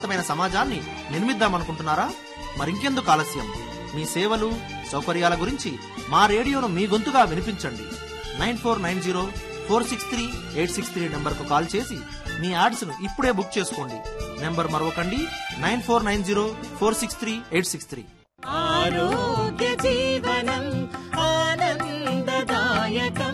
ఉన్నతమైన సమాజాన్ని నిర్మిద్దామనుకుంటున్నారా మరింకెందుకు ఆలస్యం మీ సేవలు సౌకర్యాల గురించి మా రేడియోను మీ గొంతుగా వినిపించండి nine four nine zero four six three eight six three నెంబర్కు కాల్ చేసి మీ యాడ్స్ను ఇప్పుడే బుక్ చేసుకోండి నెంబర్ మరొకండి nine four nine zero four six three eight six three ఆరోగ్య జీవనం ఆనందదాయకం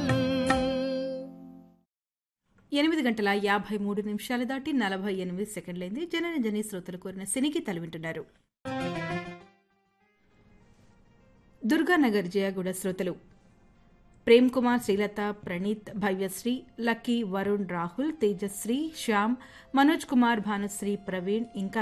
ఎనిమిది గంటల యాభై మూడు నిమిషాలు దాటి నలభై ఎనిమిది సెకండ్లైంది జనన జని శ్రోతలు కోరిన సినికి వింటున్నారు దుర్గానగర్ జయగూడ శ్రోతలు ప్రేమ్ కుమార్ శ్రీలత ప్రణీత్ భవ్యశ్రీ లక్కీ వరుణ్ రాహుల్ తేజశ్రీ శ్యామ్ మనోజ్ కుమార్ భానుశ్రీ ప్రవీణ్ ఇంకా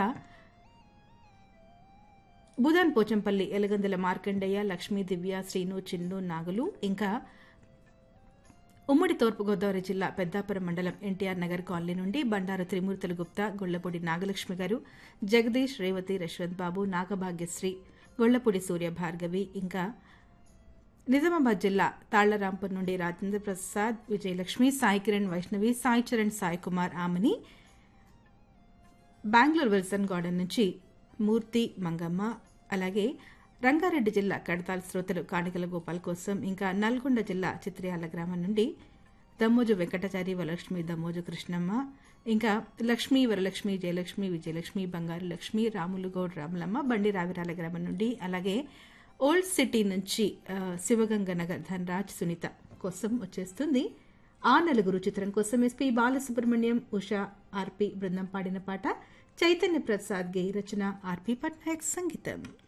బుధాన్ పోచంపల్లి ఎలగందుల మార్కండయ్య లక్ష్మీ దివ్య శ్రీను చిన్ను నాగులు ఇంకా ఉమ్మడి తూర్పుగోదావరి జిల్లా పెద్దాపురం మండలం ఎన్టీఆర్ నగర్ కాలనీ నుండి బండారు త్రిమూర్తుల గుప్తా గొళ్లపూడి నాగలక్ష్మి గారు జగదీష్ రేవతి యశ్వంత్ బాబు నాగభాగ్యశ్రీ గొళ్లపూడి సూర్య భార్గవి ఇంకా నిజామాబాద్ జిల్లా తాళ్లరాంపూర్ నుండి రాజేంద్ర ప్రసాద్ విజయలక్ష్మి సాయి కిరణ్ వైష్ణవి సాయి చరణ్ సాయి కుమార్ ఆమని బెంగళూరు విల్సన్ గార్డెన్ నుంచి మూర్తి మంగమ్మ అలాగే రంగారెడ్డి జిల్లా కడతాల్ శ్రోతలు కాణికల గోపాల్ కోసం ఇంకా నల్గొండ జిల్లా చిత్రయాల గ్రామం నుండి దమ్మోజు వెంకటాచారి వరలక్ష్మి దమ్మోజు కృష్ణమ్మ ఇంకా లక్ష్మీ వరలక్ష్మి జయలక్ష్మి విజయలక్ష్మి బంగారు లక్ష్మి రాములుగౌడ్ రాములమ్మ బండి రావిరాల గ్రామం నుండి అలాగే ఓల్డ్ సిటీ నుంచి ఆ, శివగంగ నగర్ ధనరాజ్ సునీత కోసం వచ్చేస్తుంది ఆ నలుగురు చిత్రం కోసం ఎస్పీ బాలసుబ్రహ్మణ్యం ఉషా ఆర్పి బృందం పాడిన పాట చైతన్య ప్రసాద్ గే రచన ఆర్పి పట్నాయక్ సంగీతం